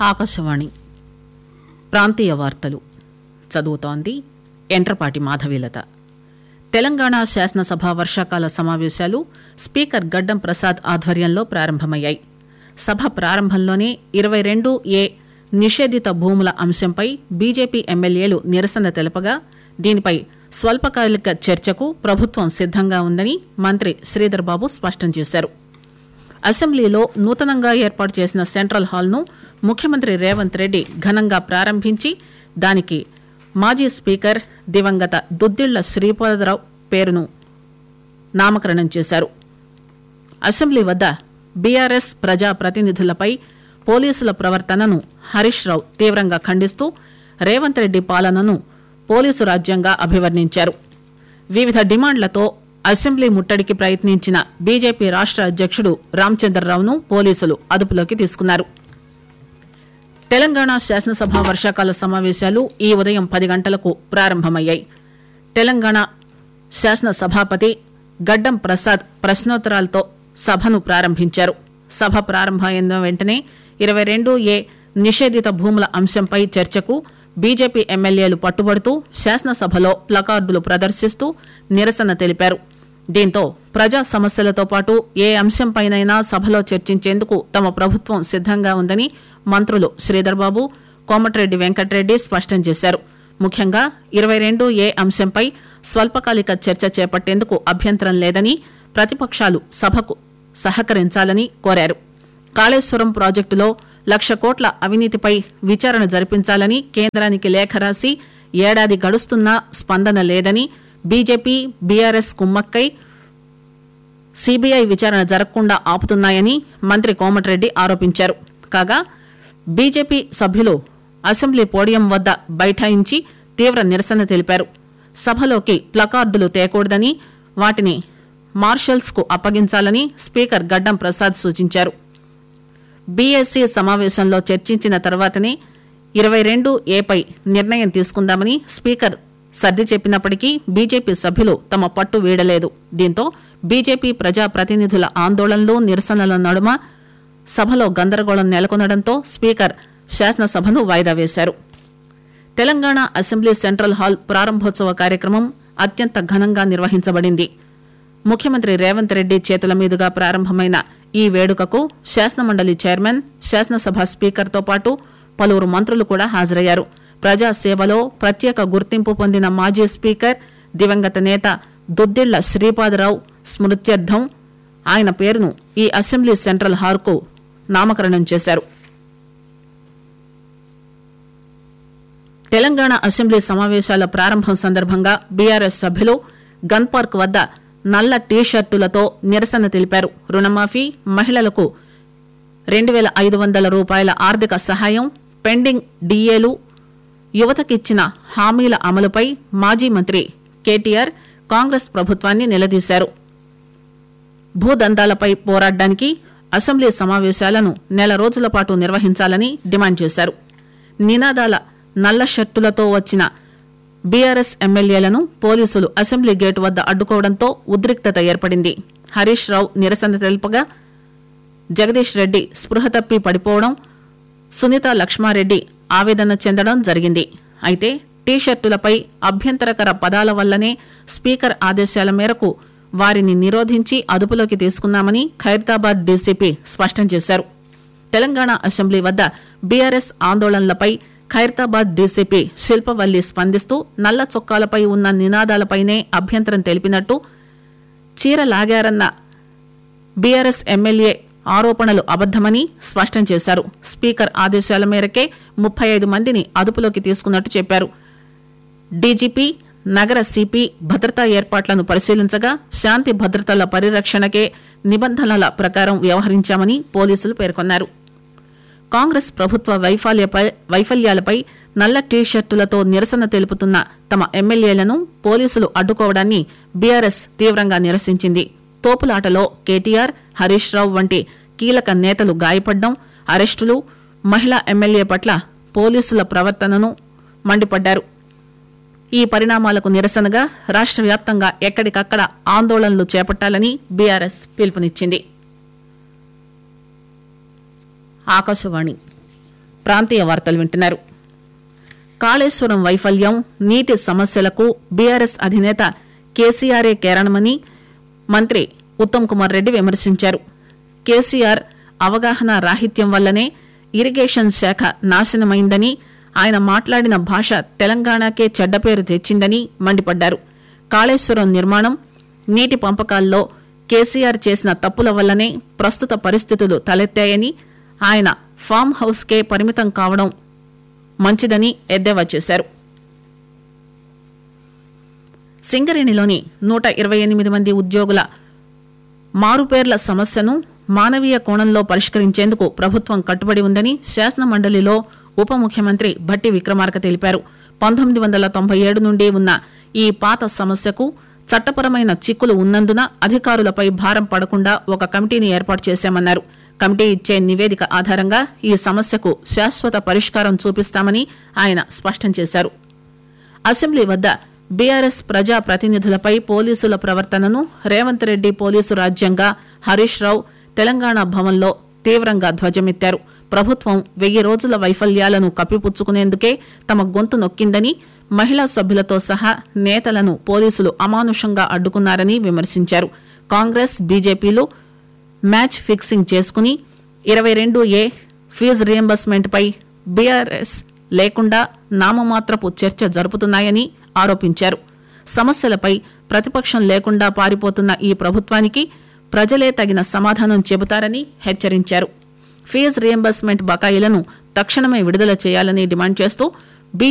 ఆకాశవాణి ప్రాంతీయ వార్తలు చదువుతోంది ఎంట్రపాటి మాధవీలత తెలంగాణ శాసనసభ వర్షాకాల సమావేశాలు స్పీకర్ గడ్డం ప్రసాద్ ఆధ్వర్యంలో ప్రారంభమయ్యాయి సభ ప్రారంభంలోనే ఇరవై రెండు ఏ నిషేధిత భూముల అంశంపై బీజేపీ ఎమ్మెల్యేలు నిరసన తెలపగా దీనిపై స్వల్పకాలిక చర్చకు ప్రభుత్వం సిద్దంగా ఉందని మంత్రి శ్రీధర్ బాబు స్పష్టం చేశారు అసెంబ్లీలో నూతనంగా ఏర్పాటు చేసిన సెంట్రల్ హాల్ను ముఖ్యమంత్రి రేవంత్ రెడ్డి ఘనంగా ప్రారంభించి దానికి మాజీ స్పీకర్ దివంగత దుద్దిళ్ల శ్రీపాదరావు పేరును నామకరణం చేశారు అసెంబ్లీ వద్ద బీఆర్ఎస్ ప్రజా ప్రతినిధులపై పోలీసుల ప్రవర్తనను హరీష్ రావు తీవ్రంగా ఖండిస్తూ రేవంత్ రెడ్డి పాలనను పోలీసు రాజ్యంగా అభివర్ణించారు వివిధ డిమాండ్లతో అసెంబ్లీ ముట్టడికి ప్రయత్నించిన బీజేపీ రాష్ట అధ్యక్షుడు రామచంద్రరావును పోలీసులు అదుపులోకి తీసుకున్నారు తెలంగాణ శాసనసభ వర్షాకాల సమావేశాలు ఈ ఉదయం పది గంటలకు ప్రారంభమయ్యాయి తెలంగాణ శాసన సభాపతి గడ్డం ప్రసాద్ ప్రశ్నోత్తరాలతో సభను ప్రారంభించారు సభ ప్రారంభమైన వెంటనే ఇరవై రెండు ఏ నిషేధిత భూముల అంశంపై చర్చకు బీజేపీ ఎమ్మెల్యేలు పట్టుబడుతూ శాసనసభలో ప్లకార్డులు ప్రదర్శిస్తూ నిరసన తెలిపారు దీంతో ప్రజా సమస్యలతో పాటు ఏ అంశంపైనైనా సభలో చర్చించేందుకు తమ ప్రభుత్వం సిద్దంగా ఉందని మంత్రులు శ్రీధర్బాబు కోమటిరెడ్డి వెంకటరెడ్డి స్పష్టం చేశారు ముఖ్యంగా ఇరవై రెండు ఏ అంశంపై స్వల్పకాలిక చర్చ చేపట్టేందుకు అభ్యంతరం లేదని ప్రతిపక్షాలు సభకు సహకరించాలని కోరారు కాళేశ్వరం ప్రాజెక్టులో లక్ష కోట్ల అవినీతిపై విచారణ జరిపించాలని కేంద్రానికి లేఖ రాసి ఏడాది గడుస్తున్నా స్పందన లేదని బీజేపీ బీఆర్ఎస్ కుమ్మక్కై సీబీఐ విచారణ జరగకుండా ఆపుతున్నాయని మంత్రి కోమటిరెడ్డి ఆరోపించారు కాగా బీజేపీ సభ్యులు అసెంబ్లీ పోడియం వద్ద బైఠాయించి తీవ్ర నిరసన తెలిపారు సభలోకి ప్లకార్డులు తేకూడదని వాటిని మార్షల్స్ కు అప్పగించాలని స్పీకర్ గడ్డం ప్రసాద్ సూచించారు బీఎస్సీ సమావేశంలో చర్చించిన తర్వాతనే ఇరవై రెండు ఏపై నిర్ణయం తీసుకుందామని స్పీకర్ సర్ది చెప్పినప్పటికీ బీజేపీ సభ్యులు తమ పట్టు వీడలేదు దీంతో బీజేపీ ప్రజా ప్రతినిధుల ఆందోళనలు నిరసనల నడుమ సభలో గందరగోళం నెలకొనడంతో స్పీకర్ శాసనసభను వాయిదా వేశారు తెలంగాణ అసెంబ్లీ సెంట్రల్ హాల్ ప్రారంభోత్సవ కార్యక్రమం అత్యంత ఘనంగా నిర్వహించబడింది ముఖ్యమంత్రి రేవంత్ రెడ్డి చేతుల మీదుగా ప్రారంభమైన ఈ వేడుకకు శాసనమండలి చైర్మన్ శాసనసభ స్పీకర్తో పాటు పలువురు మంత్రులు కూడా హాజరయ్యారు ప్రజాసేవలో ప్రత్యేక గుర్తింపు పొందిన మాజీ స్పీకర్ దివంగత నేత దుద్దిళ్ల శ్రీపాదరావు స్మృత్యర్థం ఆయన పేరును ఈ అసెంబ్లీ సెంట్రల్ హాల్కు నామకరణం చేశారు తెలంగాణ అసెంబ్లీ సమావేశాల ప్రారంభం సందర్భంగా బీఆర్ఎస్ సభ్యులు గన్ పార్క్ వద్ద నల్ల టీ షర్టులతో నిరసన తెలిపారు రుణమాఫీ మహిళలకు రెండు వేల ఐదు వందల రూపాయల ఆర్థిక సహాయం పెండింగ్ డీఏలు యువతకిచ్చిన హామీల అమలుపై మాజీ మంత్రి కేటీఆర్ కాంగ్రెస్ ప్రభుత్వాన్ని నిలదీశారు భూదందాలపై పోరాడడానికి అసెంబ్లీ సమావేశాలను నెల రోజుల పాటు నిర్వహించాలని డిమాండ్ చేశారు నినాదాల నల్ల షర్టులతో వచ్చిన బీఆర్ఎస్ ఎమ్మెల్యేలను పోలీసులు అసెంబ్లీ గేటు వద్ద అడ్డుకోవడంతో ఉద్రిక్తత ఏర్పడింది హరీష్ రావు నిరసన తెలుపగా జగదీష్ రెడ్డి స్పృహ తప్పి పడిపోవడం సునీత లక్ష్మారెడ్డి ఆవేదన చెందడం జరిగింది అయితే టీ షర్టులపై అభ్యంతరకర పదాల వల్లనే స్పీకర్ ఆదేశాల మేరకు వారిని నిరోధించి అదుపులోకి తీసుకున్నామని ఖైరతాబాద్ డీసీపీ స్పష్టం చేశారు తెలంగాణ అసెంబ్లీ వద్ద బీఆర్ఎస్ ఆందోళనలపై ఖైరతాబాద్ డీసీపీ శిల్పవల్లి స్పందిస్తూ నల్ల చొక్కాలపై ఉన్న నినాదాలపైనే అభ్యంతరం తెలిపినట్టు చీర లాగారన్న బీఆర్ఎస్ ఎమ్మెల్యే ఆరోపణలు అబద్దమని స్పష్టం చేశారు స్పీకర్ ఆదేశాల మేరకే ముప్పై ఐదు మందిని అదుపులోకి తీసుకున్నట్టు చెప్పారు డీజీపీ నగర సిపి భద్రతా ఏర్పాట్లను పరిశీలించగా శాంతి భద్రతల పరిరక్షణకే నిబంధనల ప్రకారం వ్యవహరించామని పోలీసులు పేర్కొన్నారు కాంగ్రెస్ ప్రభుత్వ వైఫల్యపై వైఫల్యాలపై నల్ల టీ షర్టులతో నిరసన తెలుపుతున్న తమ ఎమ్మెల్యేలను పోలీసులు అడ్డుకోవడాన్ని బీఆర్ఎస్ తీవ్రంగా నిరసించింది తోపులాటలో కేటీఆర్ హరీష్ రావు వంటి కీలక నేతలు గాయపడ్డం అరెస్టులు మహిళా ఎమ్మెల్యే పట్ల పోలీసుల ప్రవర్తనను మండిపడ్డారు ఈ పరిణామాలకు నిరసనగా రాష్ట వ్యాప్తంగా ఎక్కడికక్కడ ఆందోళనలు చేపట్టాలని బీఆర్ఎస్ పిలుపునిచ్చింది ఆకాశవాణి ప్రాంతీయ వార్తలు వింటున్నారు కాళేశ్వరం వైఫల్యం నీటి సమస్యలకు బీఆర్ఎస్ అధినేత కేసీఆరే కారణమని మంత్రి ఉత్తమ్ కుమార్ రెడ్డి విమర్శించారు కేసీఆర్ అవగాహన రాహిత్యం వల్లనే ఇరిగేషన్ శాఖ నాశనమైందని ఆయన మాట్లాడిన భాష తెలంగాణకే చెడ్డ పేరు తెచ్చిందని మండిపడ్డారు కాళేశ్వరం నిర్మాణం నీటి పంపకాల్లో కేసీఆర్ చేసిన తప్పుల వల్లనే ప్రస్తుత పరిస్థితులు తలెత్తాయని ఆయన ఫామ్ హౌస్కే పరిమితం కావడం మంచిదని ఎద్దేవా చేశారు సింగరేణిలోని నూట ఇరవై ఎనిమిది మంది ఉద్యోగుల మారుపేర్ల సమస్యను మానవీయ కోణంలో పరిష్కరించేందుకు ప్రభుత్వం కట్టుబడి ఉందని శాసన మండలిలో ఉప ముఖ్యమంత్రి భట్టి విక్రమార్క తెలిపారు పంతొమ్మిది వందల తొంభై ఏడు నుండి ఉన్న ఈ పాత సమస్యకు చట్టపరమైన చిక్కులు ఉన్నందున అధికారులపై భారం పడకుండా ఒక కమిటీని ఏర్పాటు చేశామన్నారు కమిటీ ఇచ్చే నివేదిక ఆధారంగా ఈ సమస్యకు శాశ్వత పరిష్కారం చూపిస్తామని ఆయన స్పష్టం చేశారు అసెంబ్లీ వద్ద బీఆర్ఎస్ ప్రజా ప్రతినిధులపై పోలీసుల ప్రవర్తనను రేవంత్ రెడ్డి పోలీసు రాజ్యంగా హరీష్ రావు తెలంగాణ భవన్లో తీవ్రంగా ధ్వజమెత్తారు ప్రభుత్వం వెయ్యి రోజుల వైఫల్యాలను కప్పిపుచ్చుకునేందుకే తమ గొంతు నొక్కిందని మహిళా సభ్యులతో సహా నేతలను పోలీసులు అమానుషంగా అడ్డుకున్నారని విమర్శించారు కాంగ్రెస్ బీజేపీలు మ్యాచ్ ఫిక్సింగ్ చేసుకుని ఇరవై రెండు ఏ ఫీజు రియంబర్స్మెంట్ పై బీఆర్ఎస్ లేకుండా నామమాత్రపు చర్చ జరుపుతున్నాయని ఆరోపించారు సమస్యలపై ప్రతిపక్షం లేకుండా పారిపోతున్న ఈ ప్రభుత్వానికి ప్రజలే తగిన సమాధానం చెబుతారని హెచ్చరించారు ఫీజు రియంబర్స్మెంట్ బకాయిలను తక్షణమే విడుదల చేయాలని డిమాండ్ చేస్తూ